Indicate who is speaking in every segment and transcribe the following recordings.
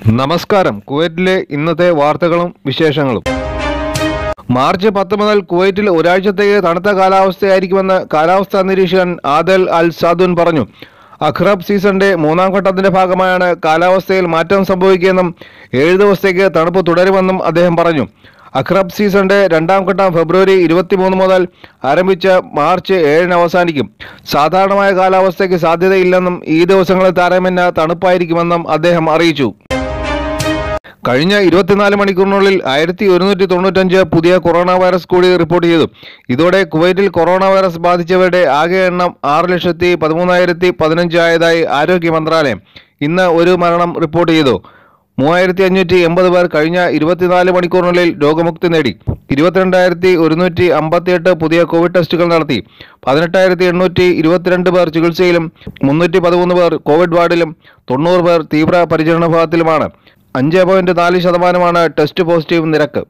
Speaker 1: നമസ്കാരം കുവൈറ്റിലെ ഇന്നത്തെ വാർത്തകളും വിശേഷങ്ങളും മാർച്ച് പത്ത് മുതൽ കുവൈറ്റിൽ ഒരാഴ്ചത്തേക്ക് തണുത്ത കാലാവസ്ഥയായിരിക്കുമെന്ന് കാലാവസ്ഥാ നിരീക്ഷകൻ ആദൽ അൽ സാദുൻ പറഞ്ഞു അഖ്റബ് സീസണിന്റെ മൂന്നാം ഘട്ടത്തിന്റെ ഭാഗമായാണ് കാലാവസ്ഥയിൽ മാറ്റം സംഭവിക്കുകയെന്നും ഏഴ് ദിവസത്തേക്ക് തണുപ്പ് തുടരുമെന്നും അദ്ദേഹം പറഞ്ഞു അഖ്റബ് സീസണിന്റെ രണ്ടാം ഘട്ടം ഫെബ്രുവരി ഇരുപത്തിമൂന്ന് മുതൽ ആരംഭിച്ച് മാർച്ച് ഏഴിന് അവസാനിക്കും സാധാരണമായ കാലാവസ്ഥയ്ക്ക് സാധ്യതയില്ലെന്നും ഈ ദിവസങ്ങളിൽ താരതമ്യേന തണുപ്പായിരിക്കുമെന്നും അദ്ദേഹം അറിയിച്ചു കഴിഞ്ഞ ഇരുപത്തിനാല് മണിക്കൂറിനുള്ളിൽ ആയിരത്തി ഒരുന്നൂറ്റി തൊണ്ണൂറ്റഞ്ച് പുതിയ കൊറോണ വൈറസ് കൂടി റിപ്പോർട്ട് ചെയ്തു ഇതോടെ കുവൈറ്റിൽ കൊറോണ വൈറസ് ബാധിച്ചവരുടെ ആകെ എണ്ണം ആറ് ലക്ഷത്തി പതിമൂന്നായിരത്തി പതിനഞ്ച് ആയതായി ആരോഗ്യ മന്ത്രാലയം ഇന്ന് ഒരു മരണം റിപ്പോർട്ട് ചെയ്തു മൂവായിരത്തി അഞ്ഞൂറ്റി എൺപത് പേർ കഴിഞ്ഞ ഇരുപത്തിനാല് മണിക്കൂറിനുള്ളിൽ രോഗമുക്തി നേടി ഇരുപത്തിരണ്ടായിരത്തി ഒരുന്നൂറ്റി അമ്പത്തിയെട്ട് പുതിയ കോവിഡ് ടെസ്റ്റുകൾ നടത്തി പതിനെട്ടായിരത്തി എണ്ണൂറ്റി ഇരുപത്തിരണ്ട് പേർ ചികിത്സയിലും മുന്നൂറ്റി പതിമൂന്ന് പേർ കോവിഡ് വാർഡിലും തൊണ്ണൂറ് പേർ തീവ്ര പരിചരണ വിഭാഗത്തിലുമാണ് അഞ്ച് പോയിന്റ് നാല് ശതമാനമാണ് ടെസ്റ്റ് പോസിറ്റീവ് നിരക്ക്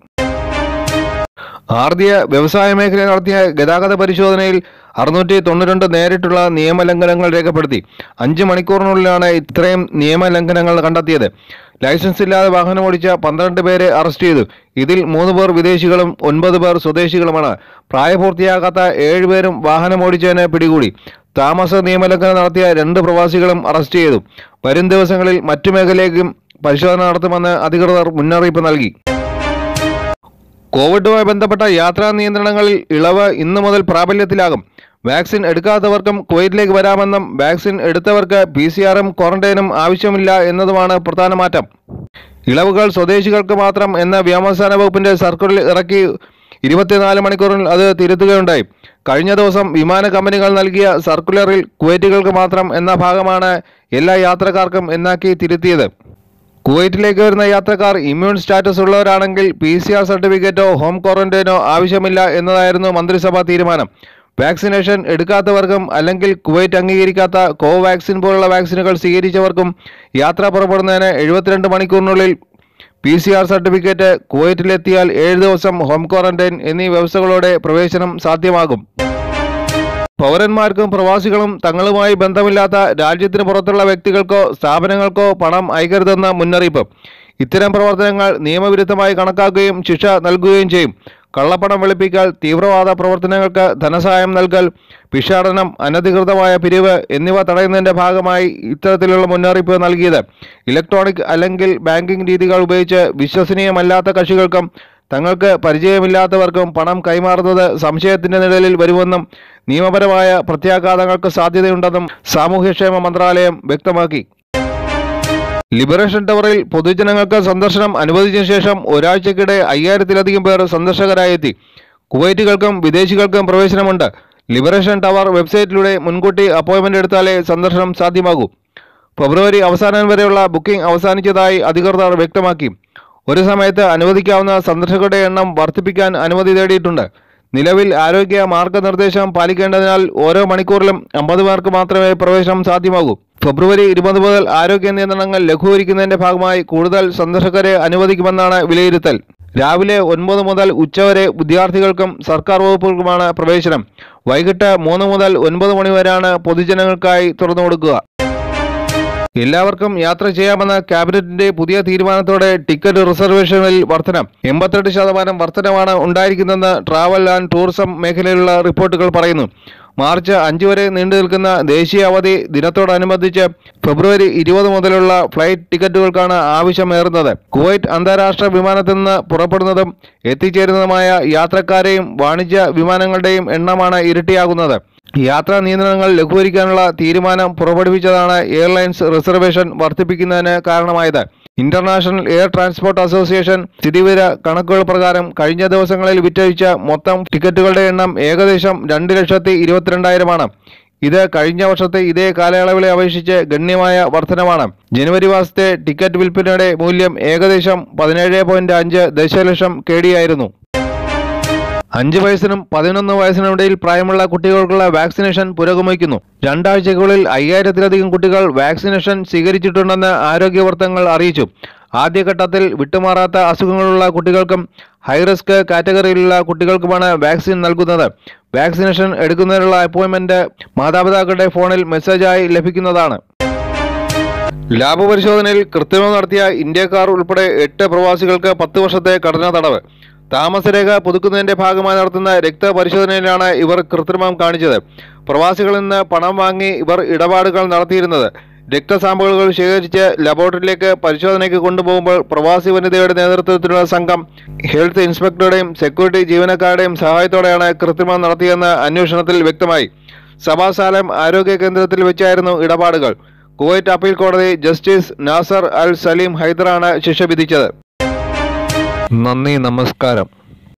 Speaker 1: ആർദിയ വ്യവസായ മേഖലയിൽ നടത്തിയ ഗതാഗത പരിശോധനയിൽ അറുന്നൂറ്റി തൊണ്ണൂറ്റിരണ്ട് നേരിട്ടുള്ള നിയമലംഘനങ്ങൾ രേഖപ്പെടുത്തി അഞ്ച് മണിക്കൂറിനുള്ളിലാണ് ഇത്രയും നിയമലംഘനങ്ങൾ കണ്ടെത്തിയത് ലൈസൻസ് ഇല്ലാതെ വാഹനം ഓടിച്ച പന്ത്രണ്ട് പേരെ അറസ്റ്റ് ചെയ്തു ഇതിൽ മൂന്ന് പേർ വിദേശികളും ഒൻപത് പേർ സ്വദേശികളുമാണ് പ്രായപൂർത്തിയാകാത്ത ഏഴുപേരും വാഹനം ഓടിച്ചതിന് പിടികൂടി താമസ നിയമലംഘനം നടത്തിയ രണ്ട് പ്രവാസികളും അറസ്റ്റ് ചെയ്തു വരും ദിവസങ്ങളിൽ മറ്റു മേഖലയിലേക്കും പരിശോധന നടത്തുമെന്ന് അധികൃതർ മുന്നറിയിപ്പ് നൽകി കോവിഡുമായി ബന്ധപ്പെട്ട യാത്രാ നിയന്ത്രണങ്ങളിൽ ഇളവ് ഇന്നു മുതൽ പ്രാബല്യത്തിലാകും വാക്സിൻ എടുക്കാത്തവർക്കും കുവൈറ്റിലേക്ക് വരാമെന്നും വാക്സിൻ എടുത്തവർക്ക് പി സി ആറും ക്വാറന്റൈനും ആവശ്യമില്ല എന്നതുമാണ് പ്രധാന മാറ്റം ഇളവുകൾ സ്വദേശികൾക്ക് മാത്രം എന്ന വ്യോമസേന വകുപ്പിന്റെ സർക്കുലർ ഇറക്കി ഇരുപത്തിനാല് മണിക്കൂറിൽ അത് തിരുത്തുകയുണ്ടായി കഴിഞ്ഞ ദിവസം വിമാന കമ്പനികൾ നൽകിയ സർക്കുലറിൽ കുവൈറ്റുകൾക്ക് മാത്രം എന്ന ഭാഗമാണ് എല്ലാ യാത്രക്കാർക്കും എന്നാക്കി തിരുത്തിയത് കുവൈറ്റിലേക്ക് വരുന്ന യാത്രക്കാർ ഇമ്മ്യൂൺ സ്റ്റാറ്റസ് ഉള്ളവരാണെങ്കിൽ പി സി ആർ സർട്ടിഫിക്കറ്റോ ഹോം ക്വാറന്റൈനോ ആവശ്യമില്ല എന്നതായിരുന്നു മന്ത്രിസഭാ തീരുമാനം വാക്സിനേഷൻ എടുക്കാത്തവർക്കും അല്ലെങ്കിൽ കുവൈറ്റ് അംഗീകരിക്കാത്ത കോവാക്സിൻ പോലുള്ള വാക്സിനുകൾ സ്വീകരിച്ചവർക്കും യാത്ര പുറപ്പെടുന്നതിന് എഴുപത്തിരണ്ട് മണിക്കൂറിനുള്ളിൽ പി സി ആർ സർട്ടിഫിക്കറ്റ് കുവൈറ്റിലെത്തിയാൽ ഏഴ് ദിവസം ഹോം ക്വാറന്റൈൻ എന്നീ വ്യവസ്ഥകളോടെ പ്രവേശനം സാധ്യമാകും പൗരന്മാർക്കും പ്രവാസികളും തങ്ങളുമായി ബന്ധമില്ലാത്ത രാജ്യത്തിന് പുറത്തുള്ള വ്യക്തികൾക്കോ സ്ഥാപനങ്ങൾക്കോ പണം അയക്കരുതെന്ന മുന്നറിയിപ്പ് ഇത്തരം പ്രവർത്തനങ്ങൾ നിയമവിരുദ്ധമായി കണക്കാക്കുകയും ശിക്ഷ നൽകുകയും ചെയ്യും കള്ളപ്പണം വെളുപ്പിക്കൽ തീവ്രവാദ പ്രവർത്തനങ്ങൾക്ക് ധനസഹായം നൽകൽ ഭിക്ഷാടനം അനധികൃതമായ പിരിവ് എന്നിവ തടയുന്നതിന്റെ ഭാഗമായി ഇത്തരത്തിലുള്ള മുന്നറിയിപ്പ് നൽകിയത് ഇലക്ട്രോണിക് അല്ലെങ്കിൽ ബാങ്കിംഗ് രീതികൾ ഉപയോഗിച്ച് വിശ്വസനീയമല്ലാത്ത കക്ഷികൾക്കും തങ്ങൾക്ക് പരിചയമില്ലാത്തവർക്കും പണം കൈമാറുന്നത് സംശയത്തിന്റെ നിഴലിൽ വരുമെന്നും നിയമപരമായ പ്രത്യാഘാതങ്ങൾക്ക് സാധ്യതയുണ്ടെന്നും സാമൂഹ്യക്ഷേമ മന്ത്രാലയം വ്യക്തമാക്കി ലിബറേഷൻ ടവറിൽ പൊതുജനങ്ങൾക്ക് സന്ദർശനം അനുവദിച്ച ശേഷം ഒരാഴ്ചക്കിടെ അയ്യായിരത്തിലധികം പേർ സന്ദർശകരായി എത്തി കുവൈറ്റുകൾക്കും വിദേശികൾക്കും പ്രവേശനമുണ്ട് ലിബറേഷൻ ടവർ വെബ്സൈറ്റിലൂടെ മുൻകൂട്ടി അപ്പോയിന്റ്മെന്റ് എടുത്താലേ സന്ദർശനം സാധ്യമാകൂ ഫെബ്രുവരി അവസാനം വരെയുള്ള ബുക്കിംഗ് അവസാനിച്ചതായി അധികൃതർ വ്യക്തമാക്കി ഒരു സമയത്ത് അനുവദിക്കാവുന്ന സന്ദർശകരുടെ എണ്ണം വർദ്ധിപ്പിക്കാൻ അനുമതി തേടിയിട്ടുണ്ട് നിലവിൽ ആരോഗ്യ മാർഗനിർദ്ദേശം പാലിക്കേണ്ടതിനാൽ ഓരോ മണിക്കൂറിലും അമ്പത് പേർക്ക് മാത്രമേ പ്രവേശനം സാധ്യമാകൂ ഫെബ്രുവരി ഇരുപത് മുതൽ ആരോഗ്യ നിയന്ത്രണങ്ങൾ ലഘൂകരിക്കുന്നതിന്റെ ഭാഗമായി കൂടുതൽ സന്ദർശകരെ അനുവദിക്കുമെന്നാണ് വിലയിരുത്തൽ രാവിലെ ഒൻപത് മുതൽ ഉച്ചവരെ വിദ്യാർത്ഥികൾക്കും സർക്കാർ വകുപ്പുകൾക്കുമാണ് പ്രവേശനം വൈകിട്ട് മൂന്ന് മുതൽ ഒൻപത് മണി വരെയാണ് പൊതുജനങ്ങൾക്കായി തുറന്നു കൊടുക്കുക എല്ലാവർക്കും യാത്ര ചെയ്യാമെന്ന ക്യാബിനറ്റിന്റെ പുതിയ തീരുമാനത്തോടെ ടിക്കറ്റ് റിസർവേഷനിൽ വർധന എൺപത്തെട്ട് ശതമാനം വർധനമാണ് ഉണ്ടായിരിക്കുന്നതെന്ന് ട്രാവൽ ആൻഡ് ടൂറിസം മേഖലയിലുള്ള റിപ്പോർട്ടുകൾ പറയുന്നു മാർച്ച് അഞ്ച് വരെ നീണ്ടു നിൽക്കുന്ന ദേശീയ അവധി ദിനത്തോടനുബന്ധിച്ച് ഫെബ്രുവരി ഇരുപത് മുതലുള്ള ഫ്ലൈറ്റ് ടിക്കറ്റുകൾക്കാണ് ആവശ്യമേറുന്നത് കുവൈറ്റ് അന്താരാഷ്ട്ര വിമാനത്തിൽ നിന്ന് പുറപ്പെടുന്നതും എത്തിച്ചേരുന്നതുമായ യാത്രക്കാരെയും വാണിജ്യ വിമാനങ്ങളുടെയും എണ്ണമാണ് ഇരട്ടിയാകുന്നത് യാത്രാ നിയന്ത്രണങ്ങൾ ലഘൂകരിക്കാനുള്ള തീരുമാനം പുറപ്പെടുവിച്ചതാണ് എയർലൈൻസ് റിസർവേഷൻ വർദ്ധിപ്പിക്കുന്നതിന് കാരണമായത് ഇന്റർനാഷണൽ എയർ ട്രാൻസ്പോർട്ട് അസോസിയേഷൻ സ്ഥിതിവിവര കണക്കുകൾ പ്രകാരം കഴിഞ്ഞ ദിവസങ്ങളിൽ വിറ്റഴിച്ച മൊത്തം ടിക്കറ്റുകളുടെ എണ്ണം ഏകദേശം രണ്ട് ലക്ഷത്തി ഇരുപത്തിരണ്ടായിരമാണ് ഇത് കഴിഞ്ഞ വർഷത്തെ ഇതേ കാലയളവിലെ അപേക്ഷിച്ച് ഗണ്യമായ വർധനമാണ് ജനുവരി മാസത്തെ ടിക്കറ്റ് വിൽപ്പനയുടെ മൂല്യം ഏകദേശം പതിനേഴ് പോയിന്റ് അഞ്ച് ദശലക്ഷം കേടിയായിരുന്നു അഞ്ച് വയസ്സിനും പതിനൊന്ന് വയസ്സിനും ഇടയിൽ പ്രായമുള്ള കുട്ടികൾക്കുള്ള വാക്സിനേഷൻ പുരോഗമിക്കുന്നു രണ്ടാഴ്ചക്കുള്ളിൽ അയ്യായിരത്തിലധികം കുട്ടികൾ വാക്സിനേഷൻ സ്വീകരിച്ചിട്ടുണ്ടെന്ന് ആരോഗ്യവർത്തങ്ങൾ അറിയിച്ചു ആദ്യഘട്ടത്തിൽ വിട്ടുമാറാത്ത അസുഖങ്ങളുള്ള കുട്ടികൾക്കും ഹൈറിസ്ക് കാറ്റഗറിയിലുള്ള കുട്ടികൾക്കുമാണ് വാക്സിൻ നൽകുന്നത് വാക്സിനേഷൻ എടുക്കുന്നതിനുള്ള അപ്പോയിന്റ്മെന്റ് മാതാപിതാക്കളുടെ ഫോണിൽ മെസ്സേജായി ലഭിക്കുന്നതാണ് ലാബ് പരിശോധനയിൽ കൃത്രിമം നടത്തിയ ഇന്ത്യക്കാർ ഉൾപ്പെടെ എട്ട് പ്രവാസികൾക്ക് പത്ത് വർഷത്തെ കഠിന തടവ് താമസരേഖ പുതുക്കുന്നതിന്റെ ഭാഗമായി നടത്തുന്ന രക്തപരിശോധനയിലാണ് ഇവർ കൃത്രിമം കാണിച്ചത് പ്രവാസികളിൽ നിന്ന് പണം വാങ്ങി ഇവർ ഇടപാടുകൾ നടത്തിയിരുന്നത് രക്തസാമ്പിളുകൾ ശേഖരിച്ച് ലബോറട്ടറിയിലേക്ക് പരിശോധനയ്ക്ക് കൊണ്ടുപോകുമ്പോൾ പ്രവാസി വനിതയുടെ നേതൃത്വത്തിലുള്ള സംഘം ഹെൽത്ത് ഇൻസ്പെക്ടറുടെയും സെക്യൂരിറ്റി ജീവനക്കാരുടെയും സഹായത്തോടെയാണ് കൃത്രിമം നടത്തിയെന്ന് അന്വേഷണത്തിൽ വ്യക്തമായി സഭാസാലം ആരോഗ്യ കേന്ദ്രത്തിൽ വെച്ചായിരുന്നു ഇടപാടുകൾ കുവൈറ്റ് അപ്പീൽ കോടതി ജസ്റ്റിസ് നാസർ അൽ സലീം ഹൈദറാണ് ശിക്ഷ വിധിച്ചത് നന്ദി നമസ്കാരം